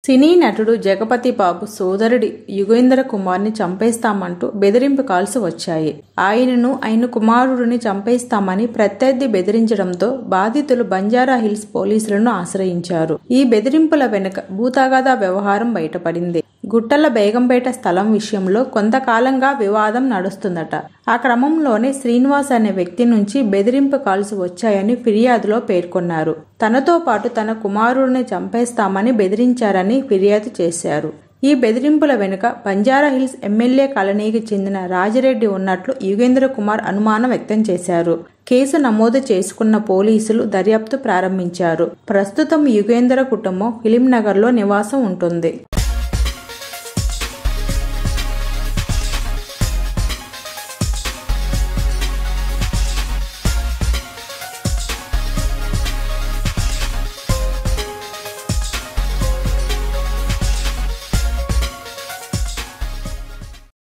సినీ నటుడు జగపతి బాబు సోదరుడి యుగేంద్ర కుమార్ని చంపేస్తామంటూ బెదిరింపు కాల్స్ వచ్చాయి ఆయనను ఆయన కుమారుడిని చంపేస్తామని ప్రత్యర్థి బెదిరించడంతో బాధితులు బంజారా హిల్స్ పోలీసులను ఆశ్రయించారు ఈ బెదిరింపుల వెనుక భూతగాథ వ్యవహారం బయటపడింది గుట్టల బేగంపేట స్థలం విషయంలో కొంతకాలంగా వివాదం నడుస్తుందట ఆ క్రమంలోనే శ్రీనివాస్ అనే వ్యక్తి నుంచి బెదిరింపు కాల్స్ వచ్చాయని ఫిర్యాదులో పేర్కొన్నారు తనతో పాటు తన కుమారుడిని చంపేస్తామని బెదిరించారని ఫిర్యాదు చేశారు ఈ బెదిరింపుల వెనుక బంజారా హిల్స్ ఎమ్మెల్యే కాలనీకి చెందిన రాజిరెడ్డి ఉన్నట్లు యుగేంద్ర కుమార్ అనుమానం వ్యక్తం చేశారు కేసు నమోదు చేసుకున్న పోలీసులు దర్యాప్తు ప్రారంభించారు ప్రస్తుతం యుగేంద్ర కుటుంబం ఫిలింనగర్లో నివాసం ఉంటుంది